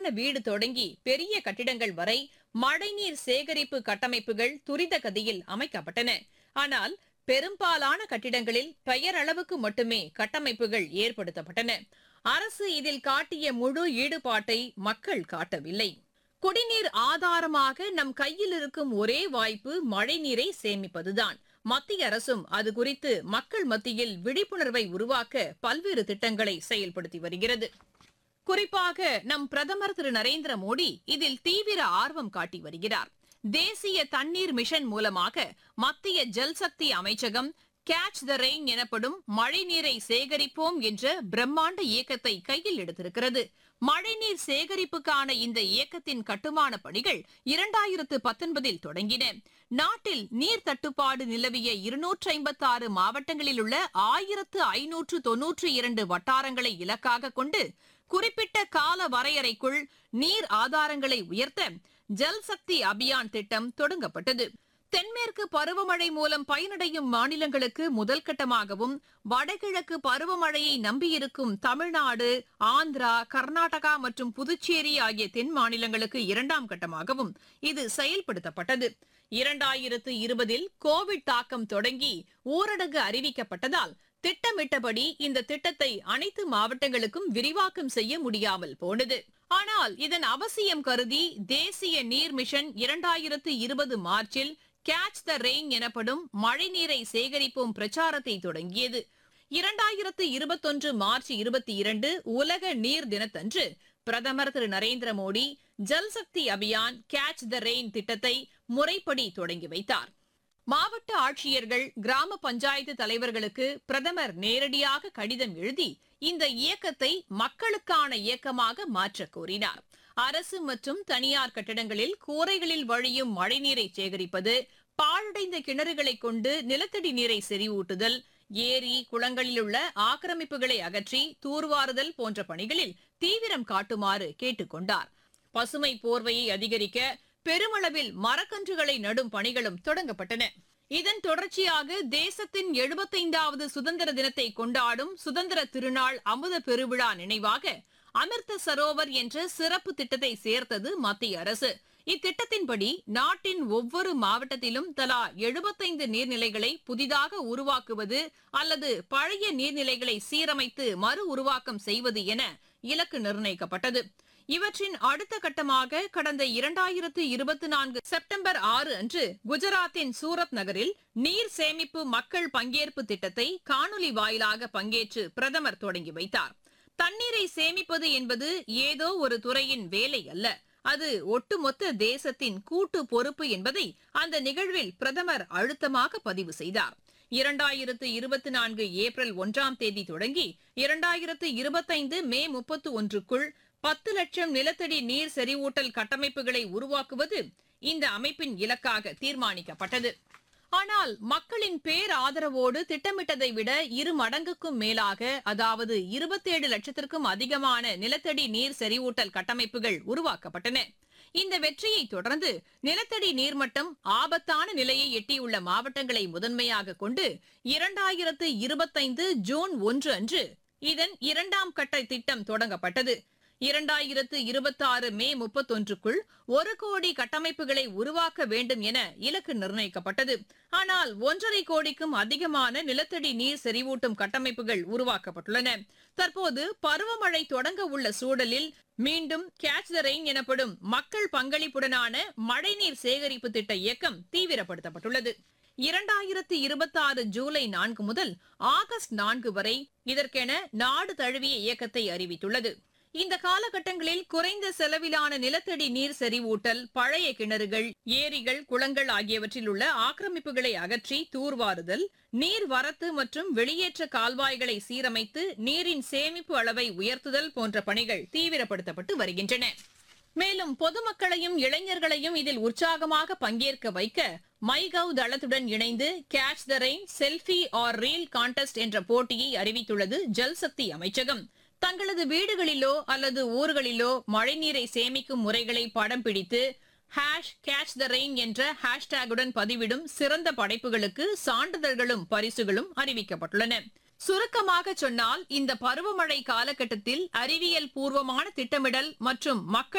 வீடு தொடங்கி பெரிய கட்டிடங்கள் வரை மழைநீர் சேகரிப்பு கட்டமைப்புகள் துரித கதியில் அமைக்கப்பட்டன ஆனால் பெரும்பாலான கட்டிடங்களில் பெயரளவுக்கு மட்டுமே கட்டமைப்புகள் ஏற்படுத்தப்பட்டன அரசு இதில் காட்டிய முழு ஈடுபாட்டை மக்கள் காட்டவில்லை குடிநீர் ஆதாரமாக நம் கையில் இருக்கும் ஒரே வாய்ப்பு மழைநீரை சேமிப்பதுதான் மத்திய அரசும் அது குறித்து மக்கள் மத்தியில் விழிப்புணர்வை உருவாக்க பல்வேறு திட்டங்களை செயல்படுத்தி வருகிறது குறிப்பாக நம் பிரதமர் திரு நரேந்திர மோடி இதில் தீவிர ஆர்வம் காட்டி வருகிறார் தேசிய தண்ணீர் மிஷன் மூலமாக மத்திய ஜல்சக்தி அமைச்சகம் கேட்ச் த ரெயின் எனப்படும் மழைநீரை சேகரிப்போம் என்ற பிரம்மாண்ட இயக்கத்தை கையில் எடுத்திருக்கிறது மழைநீர் சேகரிப்புக்கான இந்த இயக்கத்தின் கட்டுமான பணிகள் இரண்டாயிரத்து பத்தொன்பதில் தொடங்கின நாட்டில் நீர் தட்டுப்பாடு நிலவிய இருநூற்று ஐம்பத்தி ஆறு மாவட்டங்களில் உள்ள ஆயிரத்து ஐநூற்று தொன்னூற்று இரண்டு வட்டாரங்களை இலக்காக கொண்டு குறிப்பிட்ட கால வரையறைக்குள் நீர் ஆதாரங்களை உயர்த்த ஜல் சக்தி அபியான் திட்டம் தொடங்கப்பட்டது தென்மேற்கு பருவமழை மூலம் பயனடையும் மாநிலங்களுக்கு முதல் கட்டமாகவும் வடகிழக்கு பருவமழையை நம்பியிருக்கும் தமிழ்நாடு ஆந்திரா கர்நாடகா மற்றும் புதுச்சேரி ஆகிய தென் மாநிலங்களுக்கு இரண்டாம் கட்டமாகவும் இது செயல்படுத்தப்பட்டது இரண்டாயிரத்து இருபதில் கோவிட் தாக்கம் தொடங்கி ஊரடங்கு அறிவிக்கப்பட்டதால் திட்டமிட்டபடி இந்த திட்டத்தை அனைத்து மாவட்டங்களுக்கும் விரிவாக்கம் செய்ய முடியாமல் போனது ஆனால் இதன் அவசியம் கருதி தேசிய நீர் மிஷன் இரண்டாயிரத்து இருபது மார்ச்சில் கேட்ச் த ரெயின் எனப்படும் மழைநீரை சேகரிப்போம் பிரச்சாரத்தை தொடங்கியது இரண்டாயிரத்து இருபத்தொன்று மார்ச் இருபத்தி இரண்டு உலக நீர் தினத்தன்று பிரதமர் திரு Narendra Modi Jal Shakti Abhiyan catch the rain திட்டத்தை முறைப்படி தொடங்கி வைத்தார் மாவட்ட ஆட்சியர்கள் கிராம பஞ்சாயத்து தலைவர்களுக்கு பிரதமர் நேரடியாக கடிதம் எழுதி இந்த இயக்கத்தை மக்களுக்கான இயக்கமாக மாற்றக் கோரினார் அரசு மற்றும் தனியார் கட்டிடங்களில் கூரைகளில் வழியும் மழைநீரை சேகரிப்பது பாழடைந்த கிணறுகளை கொண்டு நிலத்தடி நீரை செறிவூட்டுதல் ஏரி குளங்களில் உள்ள ஆக்கிரமிப்புகளை அகற்றி தூர்வாறுதல் போன்ற பணிகளில் தீவிரம் காட்டுமாறு கேட்டுக் கொண்டார் பசுமை போர்வையை அதிகரிக்க பெருமளவில் மரக்கன்றுகளை நடும் பணிகளும் தொடங்கப்பட்டன இதன் தொடர்ச்சியாக தேசத்தின் எழுபத்தைந்தாவது சுதந்திர தினத்தை கொண்டாடும் சுதந்திர திருநாள் அமுத பெருவிழா நினைவாக அமிர்த சரோவர் என்ற சிறப்பு திட்டத்தை சேர்த்தது மத்திய அரசு இத்திட்டத்தின்படி நாட்டின் ஒவ்வொரு மாவட்டத்திலும் தலா எழுபத்தைந்து நீர்நிலைகளை புதிதாக உருவாக்குவது அல்லது பழைய நீர்நிலைகளை சீரமைத்து மறு உருவாக்கம் செய்வது என இலக்கு நிர்ணயிக்கப்பட்டது இவற்றின் அடுத்த கட்டமாக கடந்த இரண்டாயிரத்து இருபத்தி நான்கு செப்டம்பர் ஆறு அன்று குஜராத்தின் சூரத் நகரில் நீர் சேமிப்பு மக்கள் பங்கேற்பு திட்டத்தை காணொலி வாயிலாக பங்கேற்று பிரதமர் தொடங்கி வைத்தார் தண்ணீரை சேமிப்பது என்பது ஏதோ ஒரு துறையின் வேலை அல்ல அது ஒட்டுமொத்த தேசத்தின் கூட்டு பொறுப்பு என்பதை அந்த நிகழ்வில் பிரதமர் அழுத்தமாக பதிவு செய்தார் இரண்டாயிரத்து இருபத்தி நான்கு ஏப்ரல் ஒன்றாம் தேதி தொடங்கி இரண்டாயிரத்து இருபத்தைந்து மே முப்பத்து ஒன்றுக்குள் பத்து லட்சம் நிலத்தடி நீர் செறிவூட்டல் கட்டமைப்புகளை உருவாக்குவது இந்த அமைப்பின் இலக்காக தீர்மானிக்கப்பட்டது ஆனால் மக்களின் பேராதரவோடு திட்டமிட்டதை விட இரு மடங்குக்கும் மேலாக அதாவது இருபத்தேழு லட்சத்திற்கும் அதிகமான நிலத்தடி நீர் செறிவூட்டல் கட்டமைப்புகள் உருவாக்கப்பட்டன இந்த வெற்றியை தொடர்ந்து நிலத்தடி நீர்மட்டம் ஆபத்தான நிலையை எட்டியுள்ள மாவட்டங்களை முதன்மையாக கொண்டு இரண்டாயிரத்து இருபத்தைந்து ஜூன் ஒன்று அன்று இதன் இரண்டாம் கட்ட திட்டம் தொடங்கப்பட்டது இரண்டாயிரத்து இருபத்தாறு மே முப்பத்தொன்றுக்குள் ஒரு கோடி கட்டமைப்புகளை உருவாக்க வேண்டும் என இலக்கு நிர்ணயிக்கப்பட்டது ஆனால் ஒன்றரை கோடிக்கும் அதிகமான நிலத்தடி நீர் செறிவூட்டும் கட்டமைப்புகள் உருவாக்கப்பட்டுள்ளன தற்போது பருவமழை தொடங்க உள்ள சூழலில் மீண்டும் கேட்ச் த ரெயின் எனப்படும் மக்கள் பங்களிப்புடனான மழைநீர் சேகரிப்பு திட்ட இயக்கம் தீவிரப்படுத்தப்பட்டுள்ளது இரண்டாயிரத்து இருபத்தாறு ஜூலை நான்கு முதல் ஆகஸ்ட் நான்கு வரை இதற்கென நாடு தழுவிய இயக்கத்தை அறிவித்துள்ளது இந்த காலகட்டங்களில் குறைந்த செலவிலான நிலத்தடி நீர் செறிவூட்டல் பழைய கிணறுகள் ஏரிகள் குளங்கள் ஆகியவற்றில் உள்ள ஆக்கிரமிப்புகளை அகற்றி தூர்வாறுதல் நீர் வரத்து மற்றும் வெளியேற்ற கால்வாய்களை சீரமைத்து நீரின் சேமிப்பு அளவை உயர்த்துதல் போன்ற பணிகள் தீவிரப்படுத்தப்பட்டு வருகின்றன மேலும் பொதுமக்களையும் இளைஞர்களையும் இதில் உற்சாகமாக பங்கேற்க வைக்க மைகவ் தளத்துடன் இணைந்து catch the rain selfie or reel contest என்ற போட்டியை அறிவித்துள்ளது ஜல்சக்தி அமைச்சகம் தங்களது வீடுகளிலோ அல்லது ஊர்களிலோ மழைநீரை சேமிக்கும் முறைகளை படம் பிடித்து ஹேஷ் கேட்ச் த ரெயின் என்ற ஹேஷ்டேகுடன் பதிவிடும் சிறந்த படைப்புகளுக்கு சான்றிதழ்களும் பரிசுகளும் அறிவிக்கப்பட்டுள்ளன சுருக்கமாக சொன்னால் இந்த பருவமழை காலகட்டத்தில் அறிவியல் பூர்வமான திட்டமிடல் மற்றும் மக்கள்